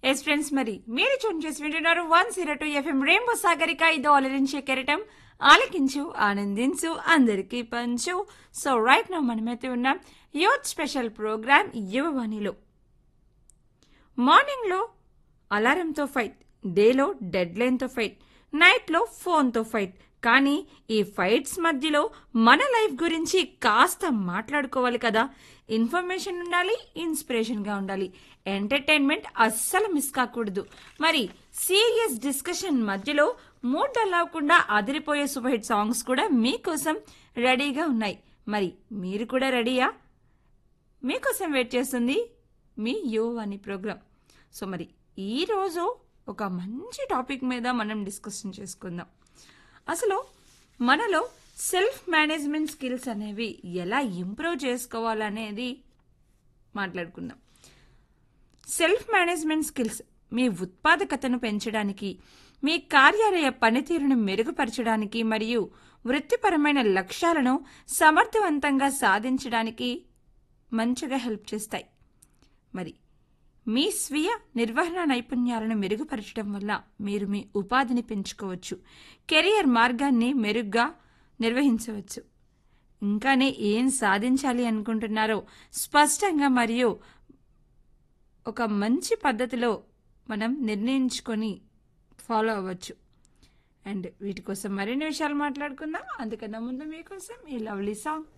yes friends మరి మీరు tune చేసి వింటున్నారు one zero two FM rainbow Sagarika ఇదో అలరించే కెరటం ఆలకించు ఆనందించు అందరికీ పంచు సో రైట్ నౌ మనమైతే ఉన్నాం యూత్ స్పెషల్ ప్రోగ్రామ్ యువవాణిలో మార్నింగ్లో అలారంతో ఫైట్ డేలో డెడ్ లైన్తో ఫైట్ నైట్లో ఫోన్తో ఫైట్ కానీ ఈ ఫైట్స్ మధ్యలో మన లైఫ్ గురించి కాస్త మాట్లాడుకోవాలి కదా ఇన్ఫర్మేషన్ ఉండాలి ఇన్స్పిరేషన్గా ఉండాలి ఎంటర్టైన్మెంట్ అస్సలు మిస్ కాకూడదు మరి సీరియస్ డిస్కషన్ మధ్యలో మూడ్ డల్ అవ్వకుండా అదిరిపోయే సూపర్ హిట్ సాంగ్స్ కూడా మీకోసం రెడీగా ఉన్నాయి మరి మీరు కూడా రెడీయా మీకోసం వెయిట్ చేస్తుంది మీ యో అని ప్రోగ్రామ్ సో మరి ఈరోజు ఒక మంచి టాపిక్ మీద మనం డిస్కషన్ చేసుకుందాం అసలు మనలో సెల్ఫ్ మేనేజ్మెంట్ స్కిల్స్ అనేవి ఎలా ఇంప్రూవ్ చేసుకోవాలనేది మాట్లాడుకుందాం సెల్ఫ్ మేనేజ్మెంట్ స్కిల్స్ మీ ఉత్పాదకతను పెంచడానికి మీ కార్యాలయ పనితీరును మెరుగుపరచడానికి మరియు వృత్తిపరమైన లక్ష్యాలను సమర్థవంతంగా సాధించడానికి మంచిగా హెల్ప్ చేస్తాయి మరి మీ స్వీయ నిర్వహణ నైపుణ్యాలను మెరుగుపరచడం వల్ల మీరు మీ ఉపాధిని పెంచుకోవచ్చు కెరియర్ మార్గాన్ని మెరుగ్గా నిర్వహించవచ్చు ఇంకానే ఏం సాధించాలి అనుకుంటున్నారో స్పష్టంగా మరియు ఒక మంచి పద్ధతిలో మనం నిర్ణయించుకొని ఫాలో అవ్వచ్చు అండ్ వీటి కోసం మరిన్ని విషయాలు మాట్లాడుకుందాం అందుకన్నా ముందు మీకోసం ఈ లవ్లీ సాంగ్